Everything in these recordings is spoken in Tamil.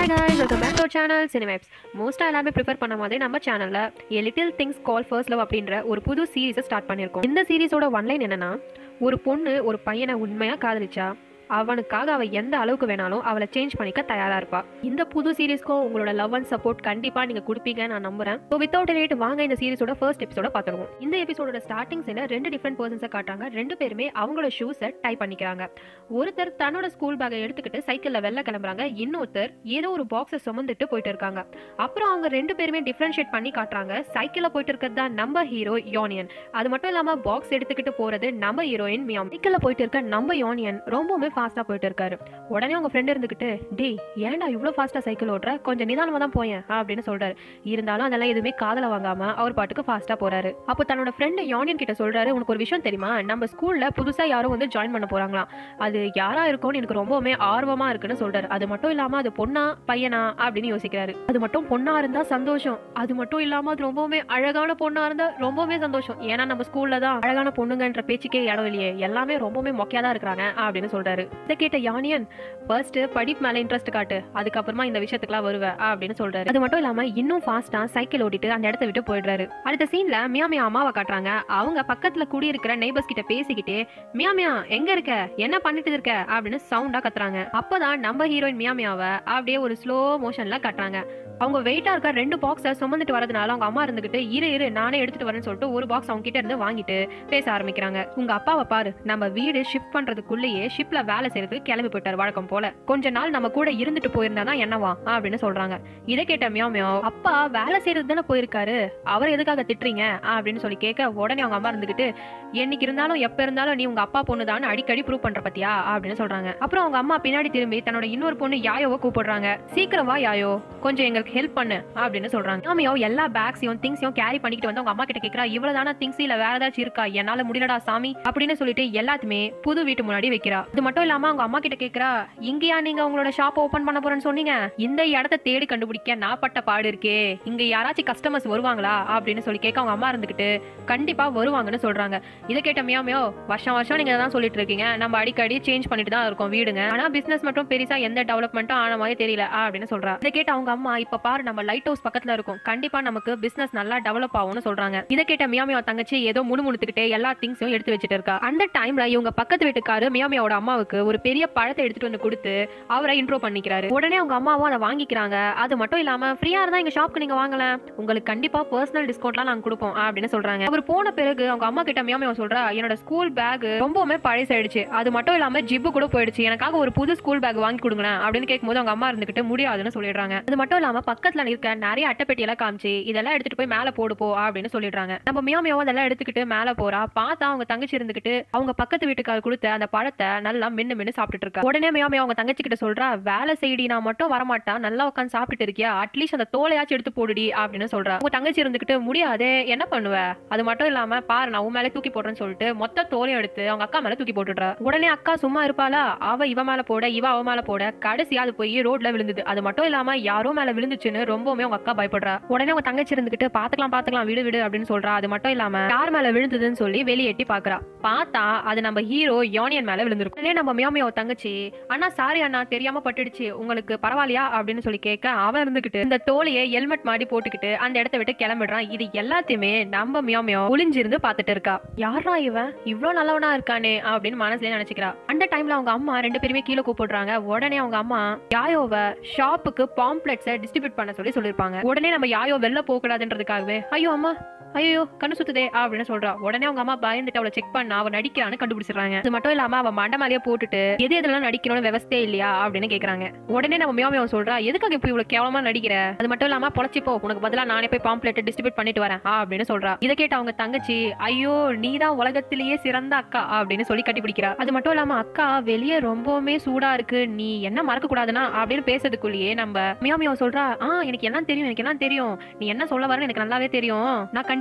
Hi guys welcome back to channel Cinemaps மோஸ்ட்டாக எல்லாமே ப்ரிஃபர் பண்ண மாதிரி நம்ம சேனலில் a little things call first love அப்படின்ற ஒரு புது சீரிஸை ஸ்டார்ட் பண்ணியிருக்கோம் இந்த சீரிஸோட ஒன்லைன் என்னன்னா ஒரு பொண்ணு ஒரு பையனை உண்மையாக காதலிச்சா அவனுக்காக அவ எந்த அளவுக்கு வேணாலும் அவளை சேஞ்ச் பண்ணிக்க தயாரா இருப்பா இந்த புது சீரிஸ்க்கும் உங்களோட லவ் அண்ட் சப்போர்ட் கண்டிப்பா நீங்க கொடுப்பீங்க நான் நம்புறேன் ஸோ வித்தவுட் லேட் வாங்க இந்த சீரிஸோட ஃபர்ஸ்ட் எபிசோட பார்த்துருவோம் இந்த எபிசோட ஸ்டார்டிங் சைல ரெண்டு டிஃப்ரெண்ட் பர்சன்ஸை காட்டுறாங்க ரெண்டு பேருமே அவங்களோட ஷூஸை டை பண்ணிக்கிறாங்க ஒருத்தர் தன்னோட ஸ்கூல் பேக்கை எடுத்துக்கிட்டு சைக்கிள்ல வெளில கிளம்புறாங்க இன்னொருத்தர் ஏதோ ஒரு பாக்ஸை சுமந்துட்டு போயிட்டு இருக்காங்க அப்புறம் அவங்க ரெண்டு பேருமே டிஃப்ரென்ஷியேட் பண்ணி காட்டுறாங்க சைக்கிள்ல போயிட்டு இருக்கிறது தான் நம்ம ஹீரோ யோனியன் அது மட்டும் இல்லாம பாக்ஸ் எடுத்துக்கிட்டு போறது நம்ம ஹீரோயின் மியாம் சைக்கிள்ல போயிட்டு இருக்க நம்ம யோனியன் ரொம்பவுமே ஃபாஸ்டா போயிட்டு இருக்காரு உடனே உங்க ஃப்ரெண்ட் இருந்துகிட்டு டேய் ஏன்டா இவ்வளோ ஃபாஸ்டா சைக்கிள் ஓட்டுற கொஞ்சம் நிதானமா தான் போயேன் அப்படின்னு சொல்றாரு இருந்தாலும் அதெல்லாம் எதுவுமே காதல வாங்காம அவர் பாட்டுக்கு ஃபாஸ்டா போறாரு அப்போ தன்னோட ஃப்ரெண்ட் யோனியன் கிட்ட சொல்றாரு உனக்கு ஒரு விஷயம் தெரியுமா நம்ம ஸ்கூல்ல புதுசா யாரும் வந்து ஜாயின் பண்ண போறாங்களாம் அது யாரா இருக்கும்னு எனக்கு ரொம்பவுமே ஆர்வமா இருக்குன்னு சொல்றாரு அது மட்டும் இல்லாம அது பொண்ணா பையனா அப்படின்னு யோசிக்கிறாரு அது மட்டும் பொண்ணா இருந்தா சந்தோஷம் அது மட்டும் இல்லாம அது ரொம்பவுமே அழகான பொண்ணா இருந்தா ரொம்பவுமே சந்தோஷம் ஏன்னா நம்ம ஸ்கூல்ல தான் அழகான பொண்ணுங்கன்ற பேச்சுக்கே இடம் இல்லையே எல்லாமே ரொம்பவுமே மொக்கையா தான் இருக்கிறாங்க அப்படின்னு சொல்றாரு இதை கேட்ட யானியன் ஃபர்ஸ்ட் படிப்பு மேல இன்ட்ரெஸ்ட் காட்டு அதுக்கப்புறமா இந்த விஷயத்துக்குலாம் வருவ அப்படின்னு சொல்றாரு அது மட்டும் இல்லாம இன்னும் ஃபாஸ்டா சைக்கிள் ஓட்டிட்டு அந்த இடத்த விட்டு போயிடுறாரு அடுத்த சீன்ல மியா மியா அம்மாவை காட்டுறாங்க அவங்க பக்கத்துல குடியிருக்கிற நெய்பர்ஸ் கிட்ட பேசிக்கிட்டு மியா மியா எங்க இருக்க என்ன பண்ணிட்டு இருக்க அப்படின்னு சவுண்டா கத்துறாங்க அப்பதான் நம்ம ஹீரோயின் மியா மியாவை அப்படியே ஒரு ஸ்லோ மோஷன்ல கட்டுறாங்க அவங்க வெயிட்டா இருக்க ரெண்டு பாக்ஸை சுமந்துட்டு வரதுனால அவங்க அம்மா இருந்துகிட்டு இரு இரு நானே எடுத்துட்டு வரேன்னு சொல்லிட்டு ஒரு பாக்ஸ் அவங்க கிட்ட இருந்து வாங்கிட்டு பேச ஆரம்பிக்கிறாங்க உங்க அப்பாவை பாரு நம்ம வீடு ஷிஃப்ட் பண்றதுக்குள்ளேயே ஷிப்ல வேலை செய்யறதுக்கு கிளம்பி போயிட்டாரு வழக்கம் போல கொஞ்ச நாள் நம்ம கூட இருந்துட்டு போயிருந்தா தான் என்னவா அப்படின்னு சொல்றாங்க இதை கேட்ட மியா மியா அப்பா வேலை செய்யறது தானே போயிருக்காரு அவர் எதுக்காக திட்டுறீங்க அப்படின்னு சொல்லி கேட்க உடனே அவங்க அம்மா இருந்துகிட்டு என்னைக்கு இருந்தாலும் எப்ப இருந்தாலும் நீ உங்க அப்பா பொண்ணு தான் அடிக்கடி ப்ரூவ் பண்ற பத்தியா அப்படின்னு சொல்றாங்க அப்புறம் அவங்க அம்மா பின்னாடி திரும்பி தன்னோட இன்னொரு பொண்ணு யாயோவை கூப்பிடுறாங்க சீக்கிரம் வா யாயோ கொஞ்சம் எங்களுக்கு ஹெல்ப் பண்ணு அப்படின்னு சொல்றாங்க மாமியோ எல்லா பேக்ஸையும் திங்ஸையும் கேரி பண்ணிக்கிட்டு வந்து அவங்க அம்மா கிட்ட கேக்குறா இவ்வளவுதானா திங்ஸ் இல்ல வேற ஏதாச்சும் இருக்கா என்னால முடியலடா சாமி அப்படின்னு சொல்லிட்டு எல்லாத்தையுமே புது வீட்டு முன்னாடி வைக்கிறா இது மட்டும் இல்லாம அவங்க அம்மா கிட்ட கேக்குறா இங்கயா நீங்க உங்களோட ஷாப் ஓபன் பண்ண போறேன்னு சொன்னீங்க இந்த இடத்த தேடி கண்டுபிடிக்க நான் பட்ட பாடு இருக்கே இங்க யாராச்சும் கஸ்டமர்ஸ் வருவாங்களா அப்படின்னு சொல்லி கேட்க அவங்க அம்மா இருந்துகிட்டு கண்டிப்பா வருவாங்கன்னு சொல்றாங்க இதை கேட்ட மியாமியோ வருஷம் வருஷம் நீங்க தான் சொல்லிட்டு இருக்கீங்க நம்ம அடிக்கடி சேஞ்ச் பண்ணிட்டு தான் இருக்கோம் வீடுங்க ஆனா பிசினஸ் மட்டும் பெருசா எந்த டெவலப்மெண்ட்டும் ஆன மாதிரி தெரியல அப்படின்னு சொல்றா இதை கேட்ட அவங்க அம்மா இப்ப பாரு நம்ம லைட் ஹவுஸ் பக்கத்துல இருக்கும் கண்டிப்பா நமக்கு பிசினஸ் நல்லா டெவலப் ஆகும்னு சொல்றாங்க இதை கேட்ட மியாமியோ தங்கச்சி ஏதோ முணுமுணுத்துக்கிட்டே எல்லா திங்ஸையும் எடுத்து வச்சுட்டு இருக்கா அந்த டைம்ல இவங்க பக்கத்து வீட்டுக்காரு மியாமியோட அம்மாவுக்கு ஒரு பெரிய பழத்தை எடுத்துட்டு வந்து கொடுத்து அவரை இன்ட்ரோ பண்ணிக்கிறாரு உடனே அவங்க அம்மாவும் அதை வாங்கிக்கிறாங்க அது மட்டும் இல்லாம ஃப்ரீயா இருந்தா எங்க ஷாப்க்கு நீங்க வாங்கல உங்களுக்கு கண்டிப்பா பர்சனல் டிஸ்கவுண்ட்லாம் நாங்க கொடுப்போம் அப்படின்னு சொல்றாங்க அவர் போன பிறகு அவங்க அம்மா கிட்ட மியாமியோ சொல்றா என்னோட ஸ்கூல் பேக் ரொம்பவுமே பழசாயிடுச்சு அது மட்டும் இல்லாம ஜிப்பு கூட போயிடுச்சு எனக்காக ஒரு புது ஸ்கூல் பேக் வாங்கி கொடுங்களேன் அப்படின்னு கேட்கும்போது அவங்க அம்மா இருந்துகிட்டு முடியாதுன்னு சொல்லிடுறாங்க அது மட்டும் இல்லாம பக்கத்துல இருக்க நிறைய அட்டைப்பெட்டி எல்லாம் காமிச்சு இதெல்லாம் எடுத்துட்டு போய் மேல போடு போ அப்படின்னு சொல்லிடுறாங்க நம்ம மியாமியாவும் அதெல்லாம் எடுத்துக்கிட்டு மேல போறா பார்த்தா அவங்க தங்கச்சி இருந்துகிட்டு அவங்க பக்கத்து வீட்டுக்கார் கொடுத்த அந்த பழத்தை நல்லா மென்னு மென்னு சாப்பிட்டுட்டு இருக்கா உடனே மியாமியா அவங்க தங்கச்சி கிட்ட சொல்றா வேலை செய்டி நான் மட்டும் வரமாட்டா நல்லா உட்காந்து சாப்பிட்டுட்டு இருக்கியா அட்லீஸ்ட் அந்த தோலையாச்சும் எடுத்து போடுடி அப்படின்னு சொல்றா உங்க தங்கச்சி இருந்துகிட்டு முடியாதே என்ன பண்ணுவ அது மட்டும் இல்லாம பாரு நான் உன் மேல தூக்கி போடுறேன்னு சொல்லிட்டு மொத்த தோலையும் எடுத்து அவங்க அக்கா மேல தூக்கி போட்டுடுறா உடனே அக்கா சும்மா இருப்பாளா அவ இவ மேல போட இவ அவ மேல போட கடைசியா அது போய் ரோட்ல விழுந்தது அது மட்டும் இல்லாம யாரோ மேல விழுந்துச்சுன்னு ரொம்பவுமே அவங்க அக்கா பயப்படுறா உடனே அவங்க தங்கச்சி இருந்துகிட்டு பாத்துக்கலாம் பாத்துக்கலாம் விடு விடு அப்படின்னு சொல்றா அது மட்டும் இல்லாம யார் மேல விழுந்ததுன்னு சொல்லி வெளியே எட்டி பாக்குறா பார்த்தா அது நம்ம ஹீரோ யோனியன் மேல விழுந்திருக்கும் உடனே நம்ம மியாமியோ தங்கச்சி அண்ணா சாரி அண்ணா தெரியாம பட்டுடுச்சு உங்களுக்கு பரவாயில்லையா அப்படின்னு சொல்லி கேட்க அவன் இருந்துகிட்டு இந்த தோலையை ஹெல்மெட் மாடி போட்டுக்கிட்டு அந்த இடத்த விட்டு கிளம்பிடுறான் இது எல்லாத்தையுமே நம்ம மியாமியோ ஒளிஞ்சிருந்து பாத்துட்டு இருக்கா யாரா இவன் இவ்ளோ நல்லவனா இருக்கானே அப்படின்னு மனசுலயே நினைச்சுக்கிறா அந்த டைம்ல அவங்க அம்மா ரெண்டு பேருமே கீழே கூப்பிடுறாங்க உடனே அவங்க அம்மா யாயோவை ஷாப்புக்கு பாம்ப்ளெட்ஸை டிஸ்ட்ரிபியூட் பண்ண சொல்லி சொல்லிருப்பாங்க உடனே நம்ம யாயோ வெளில போக கூடாதுன்றதுக்காகவே ஐயோ அம்மா ஐயோ கண்ணு சுத்துதே அப்படின்னு சொல்றா உடனே அவங்க அம்மா பயந்துட்டு அவளை செக் பண்ண அவ நடிக்கிறான்னு கண்டுபிடிச்சிடுறாங்க அது மட்டும் இல்லாம அவ மண்டை மேலேயே போட்டுட்டு எது எதுலாம் நடிக்கணும்னு விவஸ்தே இல்லையா அப்படின்னு கேக்குறாங்க உடனே நம்ம மியாமியாவை சொல்றா எதுக்காக இப்போ இவ்வளவு கேவலமா நடிக்கிற அது மட்டும் இல்லாம பொழைச்சிப்போ உனக்கு பதிலா நானே போய் பாம்ப்ளெட் டிஸ்ட்ரிபியூட் பண்ணிட்டு வரேன் அப்படின்னு சொல்றா இதை கேட்ட அவங்க தங்கச்சி ஐயோ நீ தான் உலகத்திலேயே சிறந்த அக்கா அப்படின்னு சொல்லி கட்டி பிடிக்கிறா அது மட்டும் இல்லாம அக்கா வெளியே ரொம்பவுமே சூடா இருக்கு நீ என்ன மறக்க கூடாதுன்னா அப்படின்னு பேசுறதுக்குள்ளேயே நம்ம மியாமியாவை சொல்றா ஆ எனக்கு எல்லாம் தெரியும் எனக்கு எல்லாம் தெரியும் நீ என்ன சொல்ல வரன்னு எனக்கு நல்லாவே தெரியும் நான் கண்டிப்பா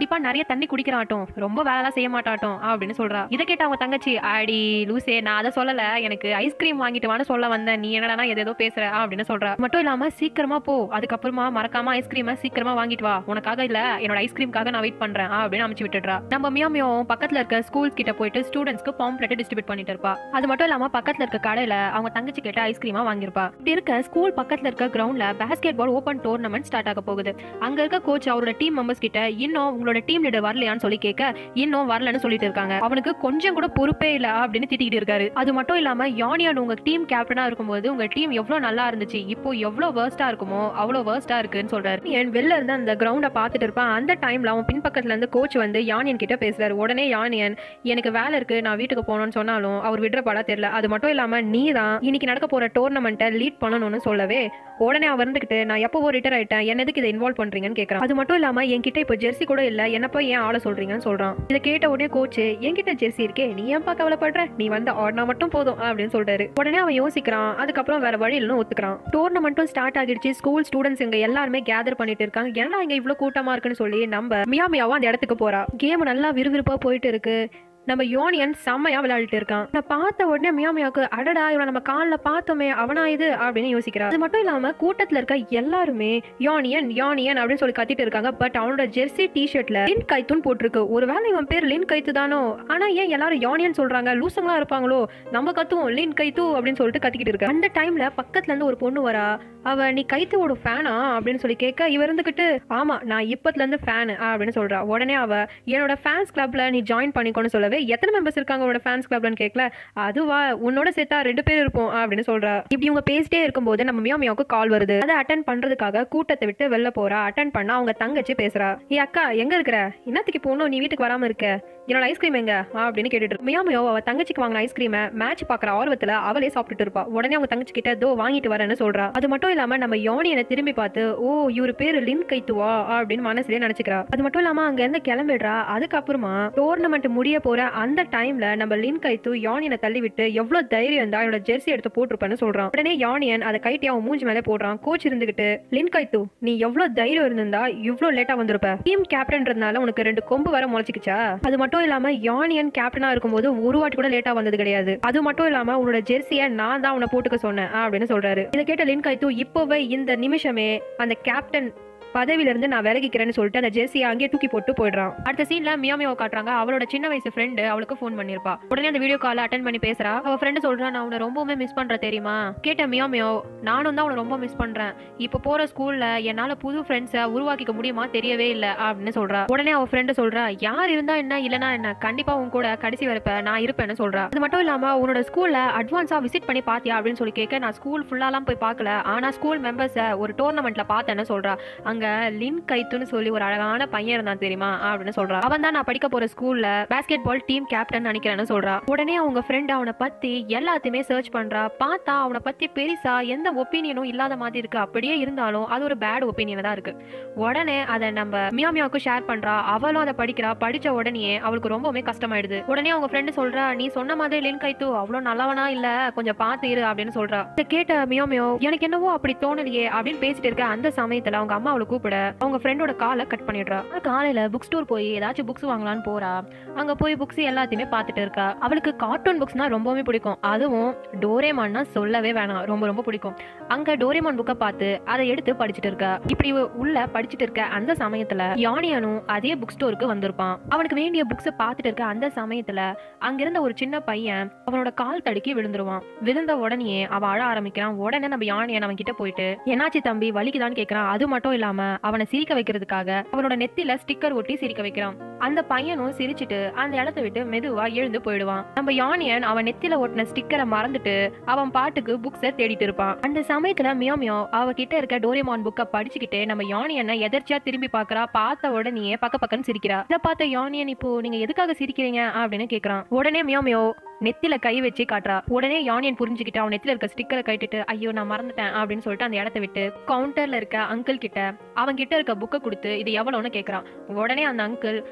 கண்டிப்பா நிறைய தண்ணி குடிக்கிறாட்டும் ரொம்ப வேலைலாம் செய்ய மாட்டாட்டும் அப்படின்னு சொல்றா இதை கேட்ட அவங்க தங்கச்சி ஆடி லூசே நான் அதை சொல்லல எனக்கு ஐஸ்கிரீம் வாங்கிட்டு வான்னு சொல்ல வந்தேன் நீ என்னடா எதேதோ பேசுற அப்படின்னு சொல்றா மட்டும் இல்லாம சீக்கிரமா போ அதுக்கப்புறமா மறக்காம ஐஸ்கிரீமை சீக்கிரமா வாங்கிட்டு வா உனக்காக இல்ல என்னோட ஐஸ்கிரீம்காக நான் வெயிட் பண்றேன் அப்படின்னு அமைச்சு விட்டுடுறா நம்ம மியாமியும் பக்கத்துல இருக்க ஸ்கூல் கிட்ட போயிட்டு ஸ்டூடெண்ட்ஸ்க்கு பாம்ப்ளெட் டிஸ்ட்ரிபியூட் பண்ணிட்டு இருப்பா அது மட்டும் இல்லாம பக்கத்துல இருக்க கடையில அவங்க தங்கச்சி கேட்ட ஐஸ்கிரீமா வாங்கியிருப்பா இப்படி இருக்க ஸ்கூல் பக்கத்துல இருக்க கிரவுண்ட்ல basketball open tournament start ஆக போகுது அங்க இருக்க கோச் அவரோட டீம் மெம்பர்ஸ் கிட்ட இன்னும் உங்களோட டீம் லீடர் வரலையான்னு சொல்லி கேட்க இன்னும் வரலன்னு சொல்லிட்டு இருக்காங்க அவனுக்கு கொஞ்சம் கூட பொறுப்பே இல்ல அப்படின்னு திட்டிக்கிட்டு இருக்காரு அது மட்டும் இல்லாம யானியான் உங்க டீம் கேப்டனா இருக்கும்போது உங்க டீம் எவ்வளவு நல்லா இருந்துச்சு இப்போ எவ்வளவு வேர்ஸ்டா இருக்குமோ அவ்வளவு வேர்ஸ்டா இருக்குன்னு சொல்றாரு என் வெளில இருந்து அந்த கிரவுண்ட பாத்துட்டு இருப்பான் அந்த டைம்ல அவன் பின்பக்கத்துல இருந்து கோச் வந்து யானியன் கிட்ட பேசுறாரு உடனே யானியன் எனக்கு வேலை இருக்கு நான் வீட்டுக்கு போகணும்னு சொன்னாலும் அவர் விடுற பாடா தெரியல அது மட்டும் இல்லாம நீ தான் இன்னைக்கு நடக்க போற டோர்னமெண்ட்டை லீட் பண்ணணும்னு சொல்லவே உடனே அவர் இருந்துகிட்டு நான் எப்பவோ ரிட்டர் ஆயிட்டேன் என்ன எதுக்கு இதை இன்வால்வ் பண்றீங்கன்னு கேட்கறான் அது மட்டும் இல்லாம என்கிட்ட இப்போ ஜெர்சி கூட இல்ல என்னப்பா ஏன் ஆள சொல்றீங்கன்னு சொல்றான் இதை கேட்ட உடனே கோச் என்கிட்ட ஜெர்சி இருக்கே நீ ஏன்பா கவலைப்படுற நீ வந்து ஆடினா மட்டும் போதும் அப்படின்னு சொல்றாரு உடனே அவன் யோசிக்கிறான் அதுக்கப்புறம் வேற வழி இல்லைன்னு ஒத்துக்கிறான் டோர்னமெண்ட்டும் ஸ்டார்ட் ஆகிடுச்சு ஸ்கூல் ஸ்டூடெண்ட்ஸ் இங்க எல்லாருமே கேதர் பண்ணிட்டு இருக்காங்க ஏன்னா இங்க இவ்வளவு கூட்டமா இருக்குன்னு சொல்லி நம்ம மியா மியாவும் அந்த இடத்துக்கு போறா கேம் நல்லா விறுவிறுப்பா போயிட்டு இருக்கு நம்ம யோனியன் செம்மையா விளையாடிட்டு இருக்கான் நான் பார்த்த உடனே மியாமியாவுக்கு அடடா இவனை நம்ம காலில் பார்த்தோமே அவனா இது அப்படின்னு யோசிக்கிறா அது மட்டும் இல்லாம கூட்டத்துல இருக்க எல்லாருமே யோனியன் யோனியன் அப்படின்னு சொல்லி கத்திட்டு இருக்காங்க பட் அவனோட ஜெர்சி டிஷர்ட்ல லின் கைத்துன்னு போட்டிருக்கு ஒருவேளை இவன் பேர் லின் கைத்து தானோ ஆனா ஏன் எல்லாரும் யோனியன் சொல்றாங்க லூசங்களா இருப்பாங்களோ நம்ம கத்துவோம் லின் கைத்து அப்படின்னு சொல்லிட்டு கத்திக்கிட்டு இருக்கு அந்த டைம்ல பக்கத்துல இருந்து ஒரு பொண்ணு வரா அவ நீ கைத்துவோட ஃபேனா அப்படின்னு சொல்லி கேட்க இவ இருந்துகிட்டு ஆமா நான் இப்பத்துல இருந்து ஃபேனு அப்படின்னு சொல்றா உடனே அவ என்னோட ஃபேன்ஸ் கிளப்ல நீ ஜாயின் பண்ணிக்கோன்னு சொல்லவே எத்தனை மெம்பர்ஸ் இருக்காங்க உன்னோட ஃபேன்ஸ் கிளப்லன்னு கேட்கல அதுவா உன்னோட சேர்த்தா ரெண்டு பேர் இருப்போம் அப்படின்னு சொல்றா இப்படி இவங்க பேசிட்டே இருக்கும்போது நம்ம மியா மியாவுக்கு கால் வருது அதை அட்டன் பண்றதுக்காக கூட்டத்தை விட்டு வெளில போறா அட்டன் பண்ணா அவங்க தங்கச்சி பேசுறா ஏ அக்கா எங்க இருக்கிற என்னத்துக்கு போகணும் நீ வீட்டுக்கு வராம இருக்க என்னோட ஐஸ்கிரீம் எங்க அப்படின்னு கேட்டுட்டு இருக்கு. மியா மியா அவ தங்கச்சிக்கு வாங்கின ஐஸ்கிரீமை மேட்ச் பாக்குற ஆர்வத்துல அவளே சாப்பிட்டுட்டு இருப்பா உடனே அவங்க தங்கச்சி கிட்ட தோ வாங்கிட்டு வரேன்னு சொல்றா அது மட்டும் இல்லாம நம்ம யோனியனை திரும்பி பார்த்து ஓ இவரு பேரு லின் கைத்துவா அப்படின்னு மனசுலயே நினைச்சுக்கிறா அது மட்டும் இல்லாம அங்க இருந்து கிளம்பிடுறா அதுக்கப்புறமா டோர்னமெண்ட் முடிய போற அந்த டைம்ல நம்ம லின் கைத்து யானியனை தள்ளி விட்டு எவ்வளவு தைரியம் தான் என்னோட ஜெர்சி எடுத்து போட்டிருப்பேன்னு சொல்றான் உடனே யானியன் அதை கைட்டி அவன் மூஞ்சி மேலே போடுறான் கோச் இருந்துகிட்டு லின் கைத்து நீ எவ்வளவு தைரியம் இருந்திருந்தா இவ்வளவு லேட்டா வந்திருப்ப டீம் கேப்டன்றதுனால உனக்கு ரெண்டு கொம்பு வர முளைச்சிக்கிச்சா அது மட்டும் இல்லாம யானியன் கேப்டனா இருக்கும்போது ஒரு வாட்டி கூட லேட்டா வந்தது கிடையாது அது மட்டும் இல்லாம உன்னோட ஜெர்சியை நான் தான் உன்னை போட்டுக்க சொன்னேன் அப்படின்னு சொல்றாரு இதை கேட்ட லின் கைத்து இப்போவே இந்த நிமிஷமே அந்த கேப்டன் பதவியில இருந்து நான் விலகிக்கிறேன்னு சொல்லிட்டு அந்த ஜெர்சியை அங்கேயே தூக்கி போட்டு போயிடுறான் அடுத்த சீன்ல மியாமியாவை காட்டுறாங்க அவளோட சின்ன வயசு ஃப்ரெண்டு அவளுக்கு ஃபோன் பண்ணிருப்பா உடனே அந்த வீடியோ கால் அட்டன் பண்ணி பேசுறா அவ ஃப்ரெண்டு சொல்றா நான் உன்னை ரொம்பவுமே மிஸ் பண்றேன் தெரியுமா கேட்ட மியாமியோ நானும் தான் உன்னை ரொம்ப மிஸ் பண்றேன் இப்போ போற ஸ்கூல்ல என்னால புது ஃப்ரெண்ட்ஸை உருவாக்கிக்க முடியுமா தெரியவே இல்லை அப்படின்னு சொல்றா உடனே அவ ஃப்ரெண்டு சொல்றா யார் இருந்தா என்ன இல்லனா என்ன கண்டிப்பா உன் கூட கடைசி வரைப்ப நான் இருப்பேன்னு சொல்றா அது மட்டும் இல்லாம உன்னோட ஸ்கூல்ல அட்வான்ஸா விசிட் பண்ணி பாத்தியா அப்படின்னு சொல்லி கேட்க நான் ஸ்கூல் ஃபுல்லாலாம் போய் பார்க்கல ஆனா ஸ்கூல் மெம்பர்ஸை ஒரு டோர்னமெண்ட்ல பார்த்தேன்னு சொல்றா அங்க லின் கைத்துன்னு சொல்லி ஒரு அழகான பையன் இருந்தான் தெரியுமா அப்படின்னு சொல்றா அவன் தான் நான் படிக்க போற ஸ்கூல்ல பாஸ்கெட் பால் டீம் கேப்டன் நினைக்கிறேன்னு சொல்றா உடனே அவங்க ஃப்ரெண்ட் அவனை பத்தி எல்லாத்தையுமே சர்ச் பண்றா பார்த்தா அவனை பத்தி பெருசா எந்த ஒப்பீனியனும் இல்லாத மாதிரி இருக்கு அப்படியே இருந்தாலும் அது ஒரு பேட் ஒப்பீனியன் தான் இருக்கு உடனே அதை நம்ம மியா மியாவுக்கு ஷேர் பண்றா அவளும் அதை படிக்கிறா படிச்ச உடனே அவளுக்கு ரொம்பவுமே கஷ்டமாயிடுது உடனே அவங்க ஃப்ரெண்டு சொல்றா நீ சொன்ன மாதிரி லின் கைத்து அவ்வளோ நல்லவனா இல்ல கொஞ்சம் பார்த்து இரு அப்படின்னு சொல்றா இதை கேட்ட மியோ மியோ எனக்கு என்னவோ அப்படி தோணலையே அப்படின்னு பேசிட்டு இருக்க அந்த சமயத்துல அவங்க அம்மா அவளை கூப்பிட அவங்க ஃப்ரெண்டோட காலை கட் பண்ணிடுறா காலையில புக் ஸ்டோர் போய் ஏதாச்சும் புக்ஸ் வாங்கலாம்னு போறா அங்க போய் புக்ஸ் எல்லாத்தையுமே பார்த்துட்டு இருக்கா அவளுக்கு கார்ட்டூன் புக்ஸ்னா ரொம்பவே பிடிக்கும் அதுவும் டோரேமான்னா சொல்லவே வேணாம் ரொம்ப ரொம்ப பிடிக்கும் அங்க டோரேமான் புக்கை பார்த்து அதை எடுத்து படிச்சுட்டு இருக்கா இப்படி இவ உள்ள படிச்சுட்டு இருக்க அந்த சமயத்துல யானியனும் அதே புக் ஸ்டோருக்கு வந்திருப்பான் அவனுக்கு வேண்டிய புக்ஸை பார்த்துட்டு இருக்க அந்த சமயத்துல அங்கிருந்த ஒரு சின்ன பையன் அவனோட கால் தடுக்கி விழுந்துருவான் விழுந்த உடனே அவன் அழ ஆரம்பிக்கிறான் உடனே நம்ம யானியன் அவன் கிட்ட போயிட்டு என்னாச்சு தம்பி வலிக்குதான்னு கேக்குறான் அது மட்டும் இல்லாம அவனை சிரிக்க வைக்கிறதுக்காக அவனோட நெத்தில ஸ்டிக்கர் ஒட்டி சிரிக்க வைக்கிறான் அந்த பையனும் சிரிச்சிட்டு அந்த இடத்த விட்டு மெதுவா எழுந்து போயிடுவான் நம்ம யானியன் அவன் நெத்தில ஒட்டின ஸ்டிக்கரை மறந்துட்டு அவன் பாட்டுக்கு புக்ஸை தேடிட்டு இருப்பான் அந்த சமயத்துல மியோ மியோ அவ கிட்ட இருக்க டோரேமான் புக்கை படிச்சுக்கிட்டே நம்ம யானியனை எதர்ச்சியா திரும்பி பாக்குறா பார்த்த உடனே பக்க பக்கன்னு சிரிக்கிறா இதை பார்த்த யானியன் இப்போ நீங்க எதுக்காக சிரிக்கிறீங்க அப்படின்னு கேக்குறான் உடனே மியோ மியோ நெத்தில கை வச்சு காட்டுறா உடனே யானியன் புரிஞ்சுக்கிட்டு அவன் நெத்தில இருக்க ஸ்டிக்கரை கட்டிட்டு ஐயோ நான் மறந்துட்டேன் அப்படின்னு சொல்லிட்டு அந்த இடத்த விட்டு கவுண்டர்ல இருக்க அங்கிள் கிட்ட அவன் கிட்ட இருக்க புக்கை கொடுத்து இது எவ்வளோன்னு கேக்குறான் உடனே அந்த அங்கிள்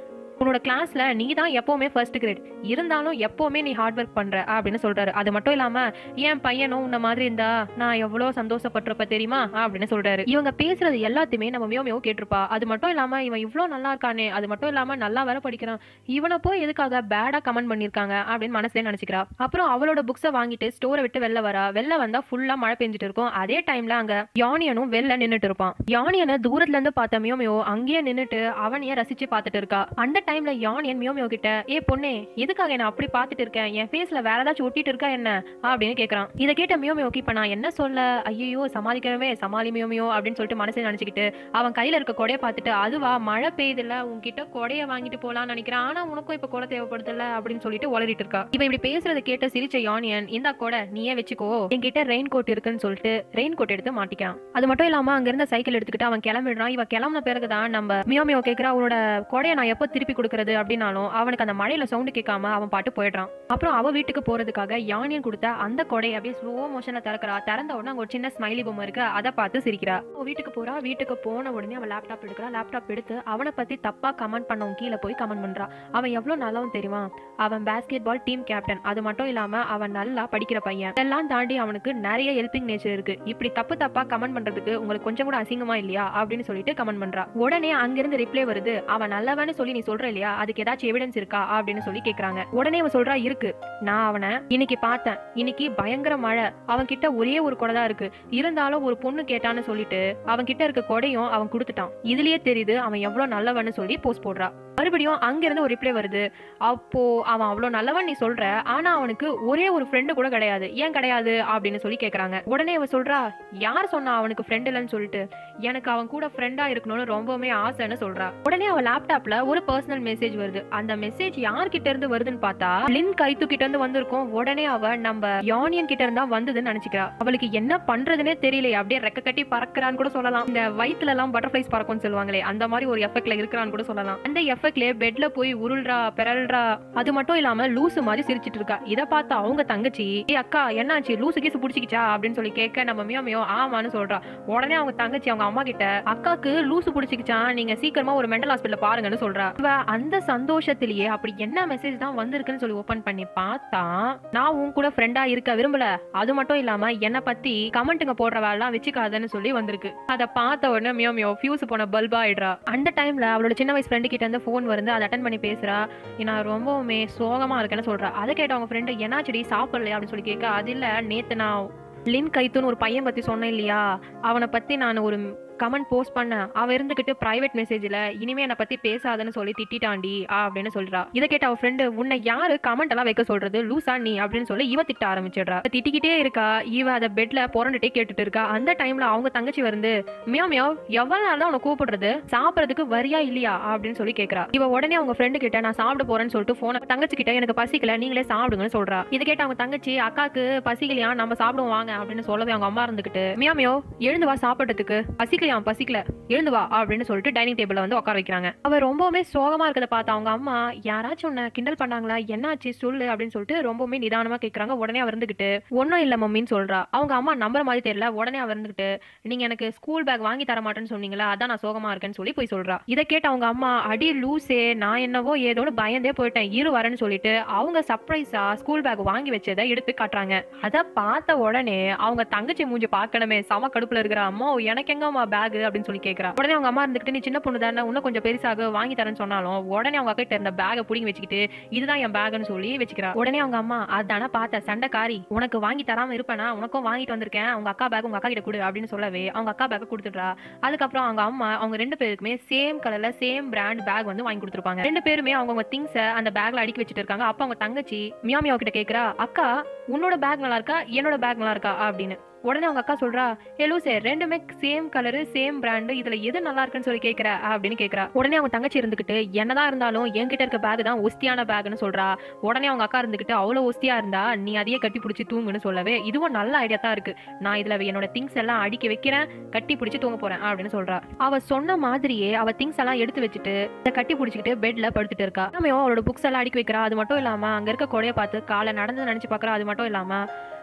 உன்னோட கிளாஸ்ல நீ தான் எப்பவுமே ஃபர்ஸ்ட் கிரேட் இருந்தாலும் எப்பவுமே நீ ஹார்ட் ஒர்க் பண்ற அப்படின்னு சொல்றாரு அது மட்டும் இல்லாம என் பையனும் உன்ன மாதிரி இருந்தா நான் எவ்வளவு சந்தோஷப்பட்டிருப்ப தெரியுமா அப்படின்னு சொல்றாரு இவங்க பேசுறது எல்லாத்தையுமே நம்ம மியோ மியோ கேட்டிருப்பா அது மட்டும் இல்லாம இவன் இவ்ளோ நல்லா இருக்கானே அது மட்டும் இல்லாம நல்லா வேற படிக்கிறான் இவனை போய் எதுக்காக பேடா கமெண்ட் பண்ணிருக்காங்க அப்படின்னு மனசுல நினைச்சுக்கிறா அப்புறம் அவளோட புக்ஸை வாங்கிட்டு ஸ்டோரை விட்டு வெளில வரா வெளில வந்தா ஃபுல்லா மழை பெஞ்சிட்டு இருக்கும் அதே டைம்ல அங்க யானியனும் வெளில நின்னுட்டு இருப்பான் யானியனை தூரத்துல இருந்து பார்த்த மியோ மியோ அங்கேயே நின்னுட்டு அவனையே ரசிச்சு பார்த்துட்டு இருக்கா அந்த டைம்ல யானியன் மியோ மியோ கிட்ட ஏ பொண்ணே எதுக்காக என்ன அப்படி பார்த்துட்டு இருக்கேன் என் ஃபேஸ்ல வேற ஏதாச்சும் ஒட்டிட்டு இருக்கா என்ன அப்படின்னு கேக்குறான் இதை கேட்ட மியோ மியோக்கு இப்ப நான் என்ன சொல்ல ஐயோ சமாளிக்கவே சமாளி மியோ மியோ அப்படின்னு சொல்லிட்டு மனசை நினைச்சுக்கிட்டு அவன் கையில இருக்க கொடையை பார்த்துட்டு அதுவா மழை பெய்யுதுல உன்கிட்ட கொடையை வாங்கிட்டு போலாம்னு நினைக்கிறேன் ஆனா உனக்கும் இப்ப கொடை தேவைப்படுதுல்ல அப்படின்னு சொல்லிட்டு உளறிட்டு இருக்கா இவன் இப்படி பேசுறத கேட்ட சிரிச்ச யானியன் இந்த கொடை நீயே வச்சுக்கோ என்கிட்ட ரெயின் கோட் இருக்குன்னு சொல்லிட்டு ரெயின் கோட் எடுத்து மாட்டிக்கான் அது மட்டும் இல்லாம அங்க இருந்த சைக்கிள் எடுத்துக்கிட்டு அவன் கிளம்பிடுறான் இவ கிளம்பின பிறகுதான் நம்ம மியோ மியோ கேக்குறா அவனோட கொடையை நான் எப்போ திருப்பி கொடுக்கறது அப்படின்னாலும் அவனுக்கு அந்த மழையில சவுண்டு கேட்காம அவன் பாட்டு போயிடுறான் அப்புறம் அவ வீட்டுக்கு போறதுக்காக யானியன் கொடுத்த அந்த கொடையை அப்படியே ஸ்லோ மோஷன்ல திறக்கிறா திறந்த உடனே அங்க ஒரு சின்ன ஸ்மைலி பொம்மை இருக்கு அதை பார்த்து சிரிக்கிறா அவ வீட்டுக்கு போறா வீட்டுக்கு போன உடனே அவன் லேப்டாப் எடுக்கிறா லேப்டாப் எடுத்து அவனை பத்தி தப்பா கமெண்ட் பண்ணவன் கீழே போய் கமெண்ட் பண்றா அவன் எவ்வளவு நல்லவன் தெரியுமா அவன் பேஸ்கெட் பால் டீம் கேப்டன் அது மட்டும் இல்லாம அவன் நல்லா படிக்கிற பையன் இதெல்லாம் தாண்டி அவனுக்கு நிறைய ஹெல்பிங் நேச்சர் இருக்கு இப்படி தப்பு தப்பா கமெண்ட் பண்றதுக்கு உங்களுக்கு கொஞ்சம் கூட அசிங்கமா இல்லையா அப்படின்னு சொல்லிட்டு கமெண்ட் பண்றா உடனே அங்கிருந்து ரிப்ளை வருது அவன் நல்லவன்னு சொல்லி நீ சொல்ற இல்லையா அதுக்கு ஏதாச்சும் எவிடன்ஸ் இருக்கா அப்படின்னு சொல்லி கேக்குறாங்க உடனே அவன் சொல்றா இருக்கு நான் அவனை இன்னைக்கு பார்த்தேன் இன்னைக்கு பயங்கர மழை அவன் கிட்ட ஒரே ஒரு கொடை தான் இருக்கு இருந்தாலும் ஒரு பொண்ணு கேட்டான்னு சொல்லிட்டு அவன் கிட்ட இருக்க கொடையும் அவன் கொடுத்துட்டான் இதுலயே தெரியுது அவன் எவ்வளவு நல்லவன்னு சொல்லி போஸ்ட் போடுறா மறுபடியும் அங்கிருந்து ஒரு ரிப்ளை வருது அப்போ அவன் அவ்வளோ நல்லவன் நீ சொல்ற ஆனா அவனுக்கு ஒரே ஒரு ஃப்ரெண்டு கூட கிடையாது ஏன் கிடையாது அப்படின்னு சொல்லி கேக்குறாங்க உடனே அவ சொல்றா யார் சொன்னா அவனுக்கு ஃப்ரெண்ட் இல்லைன்னு சொல்லிட்டு எனக்கு அவன் கூட ஃப்ரெண்டா இருக்கணும்னு ரொம்பவுமே ஆசைன்னு சொல்றா உடனே அவன் லேப்டாப்ல ஒரு பர்சனல் மெசேஜ் வருது அந்த மெசேஜ் யார்கிட்ட இருந்து வருதுன்னு பார்த்தா லின் கைத்து கிட்ட இருந்து வந்திருக்கும் உடனே அவ நம்ம யானியன் கிட்ட இருந்தா வந்ததுன்னு நினைச்சுக்கிறா அவளுக்கு என்ன பண்றதுனே தெரியல அப்படியே ரெக்க கட்டி பறக்குறான்னு கூட சொல்லலாம் இந்த வயித்துல எல்லாம் பட்டர்ஃபிளைஸ் பறக்கும்னு சொல்லுவாங்களே அந்த மாதிரி ஒரு எஃபெக்ட்ல இருக்கிறான்னு கூட சொல்லலாம் அந்த எஃபெக்ட்லயே பெட்ல போய் உருள்றா பிறல்றா அது மட்டும் இல்லாம லூசு மாதிரி சிரிச்சிட்டு இருக்கா இத பார்த்து அவங்க தங்கச்சி ஏ அக்கா என்னாச்சு லூசு கேசு புடிச்சிக்கிச்சா அப்படின்னு சொல்லி கேட்க நம்ம மியோ மியோ ஆமான்னு சொல்றா உடனே அவங்க தங்கச்சி அவங்க அம்மா கிட்ட அக்காக்கு லூசு புடிச்சிக்கிச்சா நீங்க சீக்கிரமா ஒரு மெண்டல் ஹாஸ்பிட்டல் பாருங்கன்னு சொல்றா இவ அந்த சந்தோஷத்திலேயே அப்படி என்ன மெசேஜ் தான் வந்திருக்குன்னு சொல்லி ஓபன் பண்ணி பார்த்தா நான் உன் கூட ஃப்ரெண்டா இருக்க விரும்பல அது மட்டும் இல்லாம என்ன பத்தி கமெண்ட்டுங்க போடுற வேலைலாம் வச்சுக்காதன்னு சொல்லி வந்திருக்கு அதை பார்த்த உடனே மியோ மியோ ஃபியூஸ் போன பல்பா ஆயிடுறா அந்த டைம்ல அவளோட சின்ன வயசு ஃப்ரெண்டு கிட்ட இருந்து ஃபோன் வருது அதை அட்டன் பண்ணி பேசுறா நான் ரொம்பவுமே சோகமா இருக்கேன்னு சொல்றா அதை கேட்ட அவங்க ஃப்ரெண்டு என்னாச்சடி சாப்பிடலையா அப்படின்னு சொல்லி கேட்க அது இல்ல நேத்து நான் லின் கைத்துன்னு ஒரு பையன் பத்தி சொன்னேன் இல்லையா அவனை பத்தி நான் ஒரு கமெண்ட் போஸ்ட் பண்ண அவ இருந்துகிட்டு பிரைவேட் மெசேஜ்ல இனிமே என்னை பத்தி பேசாதன்னு சொல்லி திட்டிட்டாண்டி அப்படின்னு சொல்றா இதை கேட்ட அவ ஃப்ரெண்டு உன்னை யாரு கமெண்ட் எல்லாம் வைக்க சொல்றது லூசா நீ அப்படின்னு சொல்லி இவ திட்ட ஆரம்பிச்சிடுறா இவ திட்டிக்கிட்டே இருக்கா இவ அதை பெட்ல புரண்டுட்டே கேட்டுட்டு இருக்கா அந்த டைம்ல அவங்க தங்கச்சி வந்து மியோ மியோ எவ்வளவு நாள் தான் உன்னை கூப்பிடுறது சாப்பிடறதுக்கு வரியா இல்லையா அப்படின்னு சொல்லி கேக்குறா இவ உடனே அவங்க ஃப்ரெண்டு கிட்ட நான் சாப்பிட போறேன்னு சொல்லிட்டு போன தங்கச்சி கிட்ட எனக்கு பசிக்கல நீங்களே சாப்பிடுங்கன்னு சொல்றா இதை கேட்ட அவங்க தங்கச்சி அக்காக்கு பசிக்கலையா நம்ம சாப்பிடுவோம் வாங்க அப்படின்னு சொல்லவே அவங்க அம்மா இருந்துகிட்டு மியோ மியோ எழுந்து வா சாப்பிடுறதுக்கு பசிக்கலையா பசிக்கல எழுந்து வா அப்படின்னு சொல்லிட்டு டைனிங் டேபிள்ல வந்து உட்கார வைக்கிறாங்க அவ ரொம்பவுமே சோகமா இருக்கத பார்த்து அவங்க அம்மா யாராச்சும் உன்னை கிண்டல் பண்ணாங்களா என்னாச்சு சொல்லு அப்படின்னு சொல்லிட்டு ரொம்பவுமே நிதானமா கேக்குறாங்க உடனே அவர் இருந்துகிட்டு ஒன்னும் இல்ல மம்மின்னு சொல்றா அவங்க அம்மா நம்புற மாதிரி தெரியல உடனே அவர் இருந்துகிட்டு நீங்க எனக்கு ஸ்கூல் பேக் வாங்கி தர மாட்டேன்னு சொன்னீங்களா அதான் நான் சோகமா இருக்கேன்னு சொல்லி போய் சொல்றா இதை கேட்ட அவங்க அம்மா அடி லூசே நான் என்னவோ ஏதோன்னு பயந்தே போயிட்டேன் இரு வரேன்னு சொல்லிட்டு அவங்க சர்ப்ரைஸா ஸ்கூல் பேக் வாங்கி வச்சதை எடுத்து காட்டுறாங்க அதை பார்த்த உடனே அவங்க தங்கச்சி மூஞ்சி பார்க்கணுமே சம கடுப்புல இருக்கிற அம்மா எனக்கு எங்கம்மா பேக் அப்படின்னு சொல்லி கேக்குறா உடனே அவங்க அம்மா இருந்துகிட்டு நீ சின்ன பொண்ணு தானே இன்னும் கொஞ்சம் பெருசாக வாங்கி தரேன்னு சொன்னாலும் உடனே அவங்க அக்கிட்ட இருந்த பேக்கை புடிங்கி வச்சுக்கிட்டு இதுதான் என் பேக்னு சொல்லி வச்சுக்கிறா உடனே அவங்க அம்மா அதானே பார்த்த சண்டைக்காரி உனக்கு வாங்கி தராம இருப்பேனா உனக்கும் வாங்கிட்டு வந்திருக்கேன் உங்க அக்கா பேக் உங்க அக்கா கிட்ட கொடு அப்படின்னு சொல்லவே அவங்க அக்கா பேக்கை கொடுத்துட்றா அதுக்கப்புறம் அவங்க அம்மா அவங்க ரெண்டு பேருக்குமே சேம் கலர்ல சேம் பிராண்ட் பேக் வந்து வாங்கி கொடுத்துருப்பாங்க ரெண்டு பேருமே அவங்கவுங்க திங்ஸை அந்த பேக்ல அடுக்கி வச்சுட்டு இருக்காங்க அப்ப அவங்க தங்கச்சி மியா மியா கிட்ட கேக்குறா அக்கா உன்னோட பேக் நல்லா இருக்கா என்னோட பேக் நல்லா இருக்கா அப்படின்னு உடனே அவங்க அக்கா சொல்றா ஏ லூசே ரெண்டுமே சேம் கலரு சேம் பிராண்டு இதுல எது நல்லா இருக்குன்னு சொல்லி கேக்குற அப்படின்னு கேக்குறா உடனே அவங்க தங்கச்சி இருந்துகிட்டு என்னதான் இருந்தாலும் என்கிட்ட இருக்க பேக் தான் ஒஸ்தியான பேக்னு சொல்றா உடனே அவங்க அக்கா இருந்துகிட்டு அவ்வளவு ஒஸ்தியா இருந்தா நீ அதையே கட்டி பிடிச்சி தூங்குன்னு சொல்லவே இதுவும் நல்ல ஐடியா தான் இருக்கு நான் இதுல என்னோட திங்ஸ் எல்லாம் அடுக்கி வைக்கிறேன் கட்டி பிடிச்சி தூங்க போறேன் அப்படின்னு சொல்றா அவ சொன்ன மாதிரியே அவ திங்ஸ் எல்லாம் எடுத்து வச்சுட்டு இதை கட்டி பிடிச்சிக்கிட்டு பெட்ல படுத்துட்டு இருக்கா நம்ம அவளோட புக்ஸ் எல்லாம் அடுக்கி வைக்கிறா அது மட்டும் இல்லாம அங்க இருக்க கொடையை பார்த்து காலை நடந்து நினைச்சு பாக்குறா அது மட்டும் இல்லாம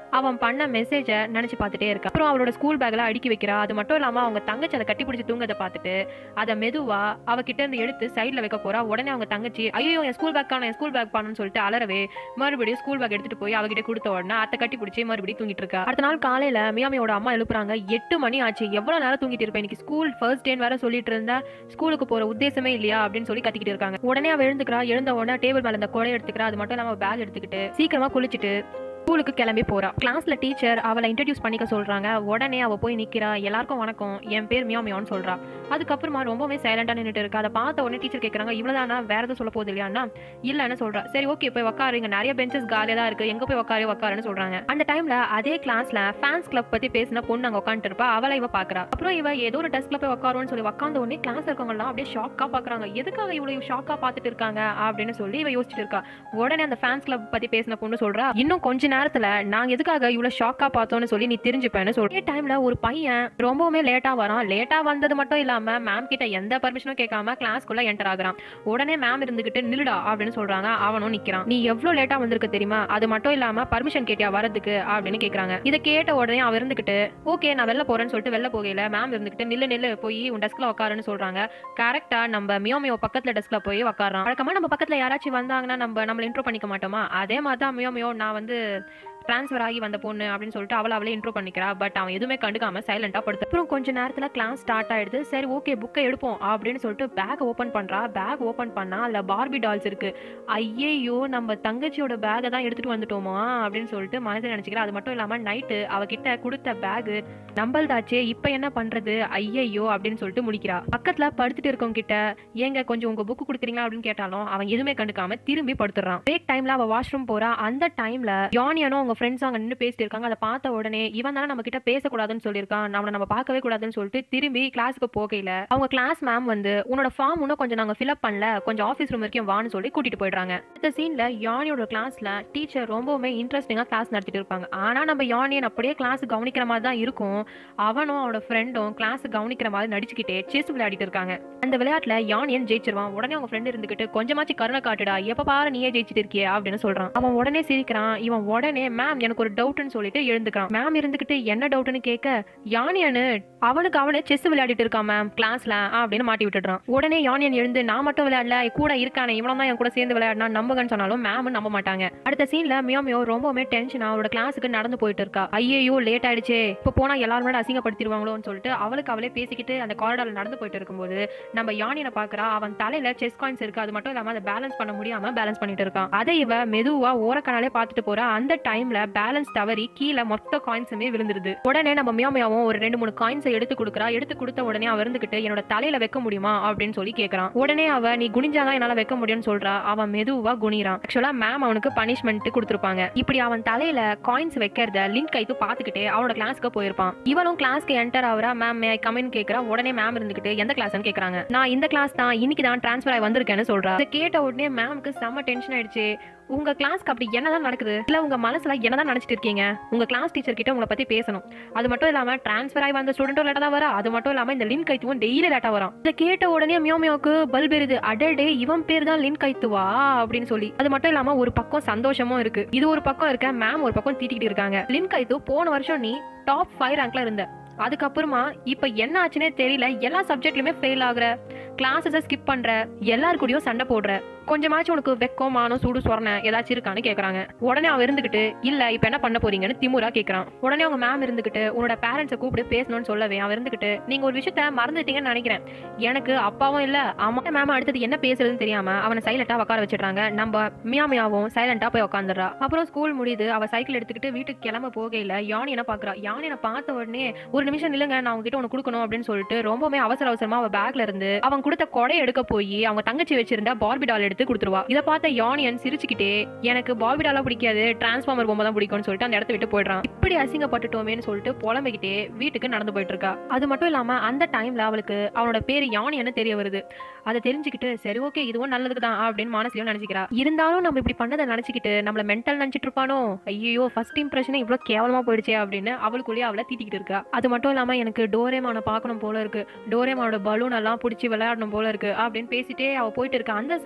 அவன் பண்ண மெசேஜை நினைச்சு பார்த்துட்டே இருக்கா அப்புறம் அவளோட ஸ்கூல் பேக்ல அடுக்கி வைக்கிறா அது மட்டும் இல்லாம அவங்க தங்கச்சி அதை கட்டி பிடிச்சி தூங்கதை பார்த்துட்டு அதை மெதுவா அவகிட்ட இருந்து எடுத்து சைட்ல வைக்க போறா உடனே அவங்க தங்கச்சி ஐயோ என் ஸ்கூல் பேக் என் ஸ்கூல் பேக் பண்ணணும்னு சொல்லிட்டு அலறவே மறுபடியும் ஸ்கூல் பேக் எடுத்துட்டு போய் அவகிட்ட கொடுத்த உடனே அத்தை கட்டி பிடிச்சி மறுபடியும் தூங்கிட்டு இருக்கா அடுத்த நாள் காலையில மியாமியோட அம்மா எழுப்புறாங்க எட்டு மணி ஆச்சு எவ்வளவு நேரம் தூங்கிட்டு இருப்பேன் இன்னைக்கு ஸ்கூல் ஃபர்ஸ்ட் டேன்னு வேற சொல்லிட்டு இருந்தா ஸ்கூலுக்கு போற உத்தேசமே இல்லையா அப்படின்னு சொல்லி கத்திக்கிட்டு இருக்காங்க உடனே அவ எழுந்துக்கிறா எழுந்த உடனே டேபிள் மேல இந்த கொடை எடுத்துக்கிறா அது மட்டும் இல்லாம பேக் எடுத்துக்கிட்டு சீக்கிரமா குளிச்சுட்டு ஸ்கூலுக்கு கிளம்பி போறா கிளாஸ்ல டீச்சர் அவளை இன்ட்ரடியூஸ் பண்ணிக்க சொல்றாங்க உடனே அவ போய் நிக்கிறா எல்லாருக்கும் வணக்கம் என் பேர் மியா மியான்னு சொல்றா அதுக்கப்புறமா ரொம்பவே சைலண்டா நின்னுட்டு இருக்கா அதை பார்த்த உடனே டீச்சர் கேக்குறாங்க இவ்வளவுதானா வேற எதுவும் சொல்ல போகுது இல்லையான்னா இல்லன்னு சொல்றா சரி ஓகே போய் உக்காரு இங்க நிறைய பெஞ்சஸ் காலியா தான் இருக்கு எங்க போய் உக்காரு உக்காருன்னு சொல்றாங்க அந்த டைம்ல அதே கிளாஸ்ல ஃபேன்ஸ் கிளப் பத்தி பேசின பொண்ணு அங்க உட்காந்துட்டு இருப்பா அவளை இவ பாக்குறா அப்புறம் இவ ஏதோ ஒரு டெஸ்க்ல போய் உட்காருன்னு சொல்லி உட்காந்த உடனே கிளாஸ் இருக்கவங்க எல்லாம் அப்படியே ஷாக்கா பாக்குறாங்க எதுக்காக இவ்வளவு ஷாக்கா பாத்துட்டு இருக்காங்க அப்படின்னு சொல்லி இவ யோசிச்சுட்டு இருக்கா உடனே அந்த ஃபேன்ஸ் கிளப் பத்தி பேசின பொண்ணு சொல்றா இன்னும் கொஞ்ச நேரத்துல நாங்க எதுக்காக இவ்வளவு ஷாக்கா பார்த்தோம்னு சொல்லி நீ தெரிஞ்சுப்பேன்னு சொல்லி டைம்ல ஒரு பையன் ரொம்பவுமே லேட்டா வரான் லேட்டா வந்தது மட்டும் இல்லாம மேம் கிட்ட எந்த பர்மிஷனும் கேட்காம கிளாஸ்க்குள்ள என்டர் ஆகுறான் உடனே மேம் இருந்துகிட்டு நில்லுடா அப்படின்னு சொல்றாங்க அவனும் நிக்கிறான் நீ எவ்வளவு லேட்டா வந்திருக்க தெரியுமா அது மட்டும் இல்லாம பர்மிஷன் கேட்டியா வரதுக்கு அப்படின்னு கேக்குறாங்க இதை கேட்ட உடனே அவ இருந்துகிட்டு ஓகே நான் வெளில போறேன்னு சொல்லிட்டு வெளில போகையில மேம் இருந்துகிட்டு நில்லு நில்லு போய் உன் டெஸ்க்ல உட்காருன்னு சொல்றாங்க கரெக்டா நம்ம மியோ மியோ பக்கத்துல டெஸ்க்ல போய் உட்காரான் வழக்கமா நம்ம பக்கத்துல யாராச்சும் வந்தாங்கன்னா நம்ம நம்மள இன்ட்ரோ பண்ணிக்க மாட்டோமா அதே மாதிரி தான் மியோ மியோ நான் வந்து ட்ரான்ஸ்ஃபர் ஆகி வந்த பொண்ணு அப்படின்னு சொல்லிட்டு அவளை அவளே இன்ட்ரோ பண்ணிக்கிறா பட் அவன் எதுவுமே கண்டுக்காம சைலண்டா படுத்து அப்புறம் கொஞ்ச நேரத்துல கிளாஸ் ஸ்டார்ட் ஆயிடுது சரி ஓகே புக்கை எடுப்போம் அப்படின்னு சொல்லிட்டு பேக் ஓபன் பண்றா பேக் ஓபன் பண்ணா அதுல பார்பி டால்ஸ் இருக்கு ஐயையோ நம்ம தங்கச்சியோட பேக்கை தான் எடுத்துட்டு வந்துட்டோமா அப்படின்னு சொல்லிட்டு மனசுல நினைச்சுக்கிறா அது மட்டும் இல்லாம நைட்டு அவகிட்ட கொடுத்த பேகு நம்பல்தாச்சே இப்ப என்ன பண்றது ஐயையோ அப்படின்னு சொல்லிட்டு முடிக்கிறா பக்கத்துல படுத்துட்டு இருக்கவங்க கிட்ட ஏங்க கொஞ்சம் உங்க புக்கு கொடுக்குறீங்களா அப்படின்னு கேட்டாலும் அவன் எதுவுமே கண்டுக்காம திரும்பி படுத்துறான் பிரேக் டைம்ல அவ வாஷ்ரூம் போறா அந்த டைம்ல யானியனும் அவங்க ஃப்ரெண்ட்ஸ் அங்க நின்று பேசிட்டு இருக்காங்க அதை பார்த்த உடனே இவன் தானே நம்ம கிட்ட பேசக்கூடாதுன்னு சொல்லியிருக்கான் நம்மள நம்ம பார்க்கவே கூடாதுன்னு சொல்லிட்டு திரும்பி கிளாஸுக்கு போகையில அவங்க கிளாஸ் மேம் வந்து உன்னோட ஃபார்ம் இன்னும் கொஞ்சம் நாங்க ஃபில்அப் பண்ணல கொஞ்சம் ஆஃபீஸ் ரூம் வரைக்கும் வான்னு சொல்லி கூட்டிட்டு போயிடுறாங்க இந்த சீன்ல யானியோட கிளாஸ்ல டீச்சர் ரொம்பவுமே இன்ட்ரெஸ்டிங்கா கிளாஸ் நடத்திட்டு இருப்பாங்க ஆனா நம்ம யானியன் அப்படியே கிளாஸ் கவனிக்கிற மாதிரி தான் இருக்கும் அவனும் அவனோட ஃப்ரெண்டும் கிளாஸ் கவனிக்கிற மாதிரி நடிச்சுக்கிட்டே செஸ் விளையாடிட்டு இருக்காங்க அந்த விளையாட்டுல யானியன் ஜெயிச்சிருவான் உடனே அவங்க ஃப்ரெண்ட் இருந்துகிட்டு கொஞ்சமாச்சு கருணை காட்டுடா எப்ப பாரு நீயே ஜெயிச்சிட்டு இருக்கியே அப்படின்னு சொல்றான் அவன் உடனே சிரிக்கிறான் இவன் உடனே மேம் எனக்கு ஒரு டவுட்னு சொல்லிட்டு எழுந்துக்கிறான் மேம் இருந்துகிட்டு என்ன டவுட்னு கேட்க யானியனு அவனுக்கு அவனே செஸ் விளையாடிட்டு இருக்கான் மேம் கிளாஸ்ல அப்படின்னு மாட்டி விட்டுடுறான் உடனே யானியன் எழுந்து நான் மட்டும் விளையாடல கூட இருக்கானே இவனும் தான் என் கூட சேர்ந்து விளையாடினா நம்புங்கன்னு சொன்னாலும் மேம் நம்ப மாட்டாங்க அடுத்த சீன்ல மியோ மியோ ரொம்பவுமே டென்ஷன் அவளோட கிளாஸுக்கு நடந்து போயிட்டு இருக்கா ஐயோ லேட் ஆயிடுச்சே இப்போ போனா எல்லாரும் முன்னாடி அசிங்கப்படுத்திடுவாங்களோன்னு சொல்லிட்டு அவளுக்கு அவளே பேசிக்கிட்டு அந்த காரிடார்ல நடந்து போயிட்டு இருக்கும்போது நம்ம யானியனை பாக்குறா அவன் தலையில செஸ் காயின்ஸ் இருக்கு அது மட்டும் இல்லாம அதை பேலன்ஸ் பண்ண முடியாம பேலன்ஸ் பண்ணிட்டு இருக்கான் அதை இவ மெதுவா ஓரக்கனாலே பார்த்துட்டு போறா அந்த டைம்ல பேலன்ஸ் தவறி கீழே மொத்த காயின்ஸுமே விழுந்துருது உடனே நம்ம மியாமியாவும் ஒரு ரெண்டு மூணு காயின்ஸை எடுத்து கொடுக்குறா எடுத்து கொடுத்த உடனே அவ இருந்துகிட்டு என்னோட தலையில வைக்க முடியுமா அப்படின்னு சொல்லி கேக்குறான் உடனே அவ நீ குனிஞ்சாதான் என்னால வைக்க முடியும்னு சொல்றா அவன் மெதுவா குனிறான் ஆக்சுவலா மேம் அவனுக்கு பனிஷ்மெண்ட் கொடுத்துருப்பாங்க இப்படி அவன் தலையில காயின்ஸ் வைக்கிறத லிங்க் கைத்து பாத்துக்கிட்டே அவனோட கிளாஸ்க்கு போயிருப்பான் இவளும் கிளாஸ்க்கு என்டர் ஆகுறா மேம் மே கமின் கேக்குறா உடனே மேம் இருந்துகிட்டு எந்த கிளாஸ்னு கேக்குறாங்க நான் இந்த கிளாஸ் தான் இன்னைக்கு தான் ட்ரான்ஸ்ஃபர் ஆகி வந்திருக்கேன்னு சொல்றா இதை கேட்ட உடனே மேம்க்கு செம்ம டென்ஷன் ஆயிடுச்சு உங்க கிளாஸ்க்கு அப்படி என்னதான் நடக்குது இல்ல உங்க மனசுல என்னதான் நினைச்சிட்டு இருக்கீங்க உங்க கிளாஸ் டீச்சர் கிட்ட உங்களை பத்தி பேசணும் அது மட்டும் இல்லாம ட்ரான்ஸ்ஃபர் ஆகி வந்த ஸ்டூடெண்ட்டும் லேட்டா தான் வரா அது மட்டும் இல்லாம இந்த லின் கைத்துவும் டெய்லி லேட்டா வரான் இதை கேட்ட உடனே மியோ மியோக்கு பல்ப் எரியுது அடடே இவன் பேர் தான் லின் கைத்துவா அப்படின்னு சொல்லி அது மட்டும் இல்லாம ஒரு பக்கம் சந்தோஷமும் இருக்கு இது ஒரு பக்கம் இருக்க மேம் ஒரு பக்கம் தீட்டிக்கிட்டு இருக்காங்க லின் கைத்து போன வருஷம் நீ டாப் ஃபைவ் ரேங்க்ல இருந்த அதுக்கப்புறமா இப்ப என்ன ஆச்சுன்னே தெரியல எல்லா சப்ஜெக்ட்லயுமே ஃபெயில் ஆகுற கிளாஸஸை ஸ்கிப் பண்ற எல்லார் கூடயும் சண்டை போடுற கொஞ்சமாச்சும் உனக்கு வெக்கம் மானம் சூடு சொரண ஏதாச்சும் இருக்கான்னு கேக்குறாங்க உடனே அவன் இருந்துகிட்டு இல்ல இப்ப என்ன பண்ண போறீங்கன்னு திமுறா கேக்குறான் உடனே அவங்க மேம் இருந்துகிட்டு உன்னோட பேரண்ட்ஸை கூப்பிட்டு பேசணும்னு சொல்லவே அவன் இருந்துகிட்டு நீங்க ஒரு விஷயத்த மறந்துட்டீங்கன்னு நினைக்கிறேன் எனக்கு அப்பாவும் இல்ல அம்மா மேம் அடுத்தது என்ன பேசுறதுன்னு தெரியாம அவனை சைலண்டா உட்கார வச்சிடுறாங்க நம்ம மியா மியாவும் சைலண்டா போய் உட்காந்துடுறா அப்புறம் ஸ்கூல் முடியுது அவ சைக்கிள் எடுத்துக்கிட்டு வீட்டுக்கு கிளம்ப போகையில யானி என்ன பாக்குறா யானி என்ன பார்த்த உடனே ஒரு நிமிஷம் நில்லுங்க நான் உங்ககிட்ட உனக்கு கொடுக்கணும் அப்படின்னு சொல்லிட்டு ரொம்பவே அவசர அவசரமா அவ பேக்ல இருந்து அவன் கொடுத்த கொடை எடுக்க போய் அவங்க தங்கச்சி வச்சிருந்த பார்பி டால் எடுத்து கொடுத்துருவா இதை பார்த்த யானியன் சிரிச்சுக்கிட்டே எனக்கு பார்பி டாலா பிடிக்காது டிரான்ஸ்ஃபார்மர் பொம்மை தான் பிடிக்கும்னு சொல்லிட்டு அந்த இடத்த விட்டு போயிடுறான் இப்படி அசிங்கப்பட்டுட்டோமேன்னு சொல்லிட்டு புலம்பிக்கிட்டே வீட்டுக்கு நடந்து போயிட்டு இருக்கா அது மட்டும் இல்லாம அந்த டைம்ல அவளுக்கு அவனோட பேரு யானியன்னு தெரிய வருது அதை தெரிஞ்சுக்கிட்டு சரி ஓகே இதுவும் நல்லதுக்கு தான் அப்படின்னு மனசுலயும் நினைச்சுக்கிறா இருந்தாலும் நம்ம இப்படி பண்ணதை நினைச்சுக்கிட்டு நம்மள மென்டல் நினைச்சிட்டு இருப்பானோ ஐயோ ஃபர்ஸ்ட் இம்ப்ரெஷனே இவ்வளவு கேவலமா போயிடுச்சே அப்படின்னு அவளுக்குள்ளேயே அவளை தீட்டிக்கிட்டு இருக்கா அது மட்டும் இல்லாம எனக்கு டோரேமானை பார்க்கணும் போல இருக்கு டோரேமானோட பலூன் எல்லாம் பிடிச்சி விளையாடணும் போல இருக்கு அப்படின்னு பேசிட்டே அவ போயிட்டு இருக்கா அந்த சமயத்துல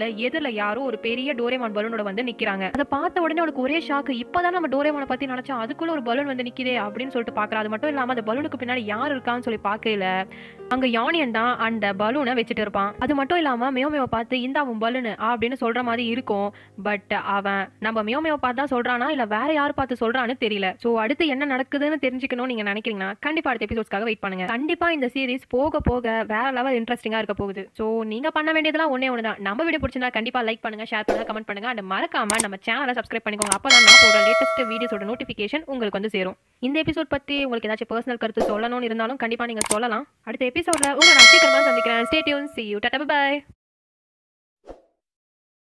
அதுல எதிரில யாரோ ஒரு பெரிய டோரேமான் பலூனோட வந்து நிக்கிறாங்க அதை பார்த்த உடனே அவளுக்கு ஒரே ஷாக்கு இப்பதான் நம்ம டோரேமானை பத்தி நினைச்சோம் அதுக்குள்ள ஒரு பலூன் வந்து நிக்குதே அப்படின்னு சொல்லிட்டு பாக்குறா அது மட்டும் இல்லாம அந்த பலூனுக்கு பின்னாடி யார் இருக்கான்னு சொல்லி பார்க்கல அங்க யானியன் தான் அந்த பலூனை வச்சுட்டு இருப்பான் அது மட்டும் இல்லாம மியோமியோ பார்த்து இந்த அவன் பலூனு அப்படின்னு சொல்ற மாதிரி இருக்கும் பட் அவன் நம்ம மியோமியோ பார்த்து தான் சொல்றானா இல்ல வேற யார் பார்த்து சொல்றான்னு தெரியல சோ அடுத்து என்ன நடக்குதுன்னு தெரிஞ்சுக்கணும் நீங்க நினைக்கிறீங்கன்னா கண்டிப்பா அடுத்த எபிசோட்ஸ்க்காக வெயிட் பண்ணுங்க கண்டிப்பா இந்த சீரிஸ் போக போக வேற லெவல் இன்ட்ரெஸ்டிங்கா இருக்க போகுது சோ நீங்க பண்ண வேண்டியதெல்லாம் ஒண்ணே ஒன்று தான் நம்ம வீடியோ பிடிச்சிருந்தா கண்டிப்பா லைக் பண்ணுங்க ஷேர் பண்ணுங்க கமெண்ட் பண்ணுங்க அண்ட் மறக்காம நம்ம சேனலை சப்ஸ்கிரைப் பண்ணிக்கோங்க அப்பதான் நான் போடுற லேட்டஸ்ட் வீடியோஸோட நோட்டிஃபிகேஷன் உங்களுக்கு வந்து சேரும் இந்த எபிசோட் பத்தி உங்களுக்கு ஏதாச்சும் பர்சனல் கருத்து சொல்லணும்னு இருந்தாலும் கண்டிப்பா நீங்க சொல்லலாம் அடுத்த எபிசோட்ல உங்களை நான் சீக்கிரமா சந்திக்கிறேன் stay tuned see you tata by